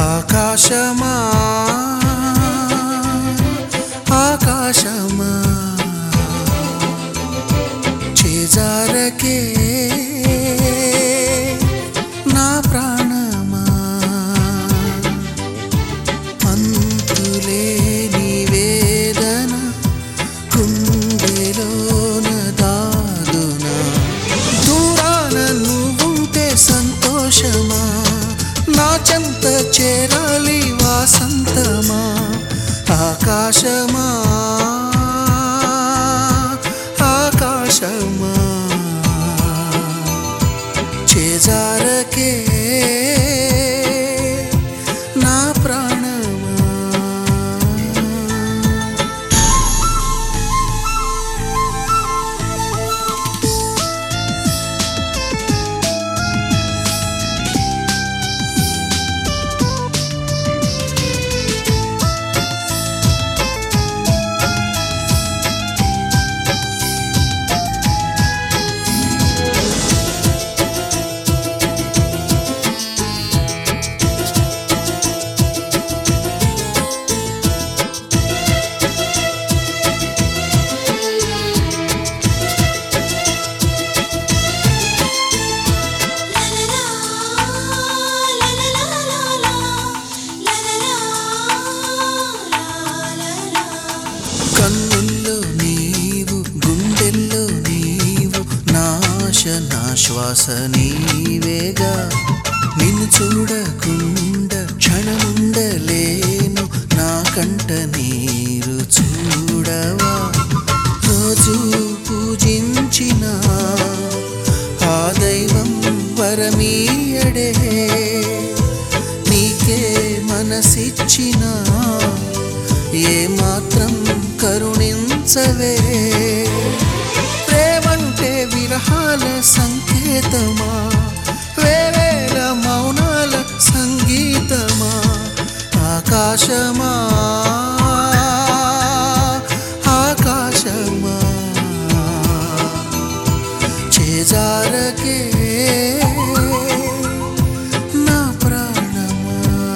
ఆకాశమా ఆకాశమా చేజారకే నా ప్రాణమా అంతులేని వేదన గుండెలోన దాగునా దూరాన నువ్వుంటే సంతోషమా నా చెంత చేరాలి వాసంతమా ఆకాశమా ఆకాశమా చేజారకే నా ప్రాణమా కన్నుల్లో నీవు గుండెల్లో నీవు నాశ నాశ్వాస నీవేగా నిన్ను చూడకుండా క్షణముండలేను నా కంట నీరు చూడవా రోజు పూజించిన ఆ దైవం వరమీయడే నీకే మనసిచ్చిన ఏ మాత్రం కరుణించవే ప్రేమంటే విరహాల సంకేతమా వేవేల మౌనాల సంగీతమా ఆకాశమా ఆకాశమా చేజారకే నా ప్రాణమా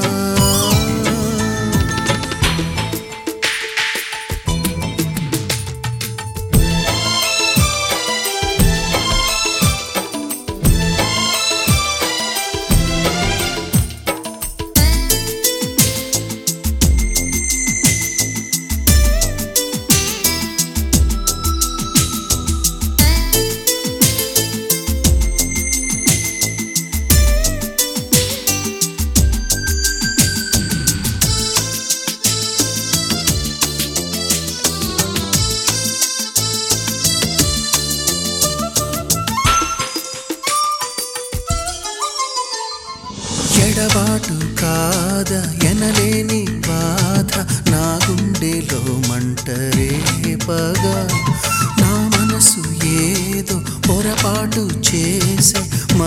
ఎడబాటు కాద ఎనలేని బాధ నా గుండెలో మంటరేపగా నా మనసు ఏదో పొరపాటు చేసి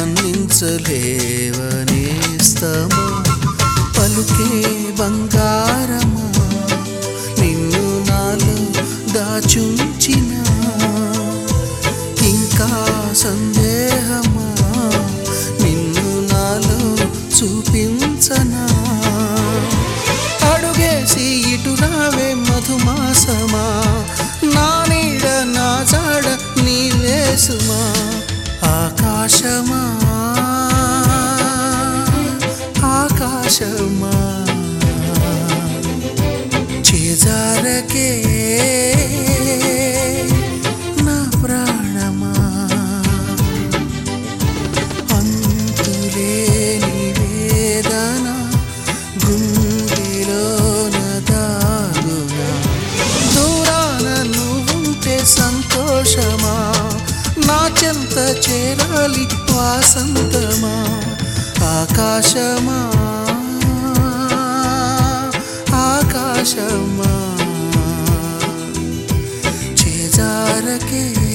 మన్నించలేవనేస్తమా పలుకే బంగారమా నిన్ను నాలో దాచుంచిన ఇంకా సందేహమా నిన్ను నాలో చూపించనా అడుగేసి ఇటు రావే మధుమాసమా నా నీడ నా జాడ నీ వేసుమా ఆకాశమా ఆకాశమా చేజారకే నా ప్రాణమా అంతులేని వేదన గుండెలోన దాగునా దూరాన నువ్వుంటే సంతోషమా నా చెంత చేరాలి వాసంతమా ఆకాశమా ఆకాశమా చేజారకే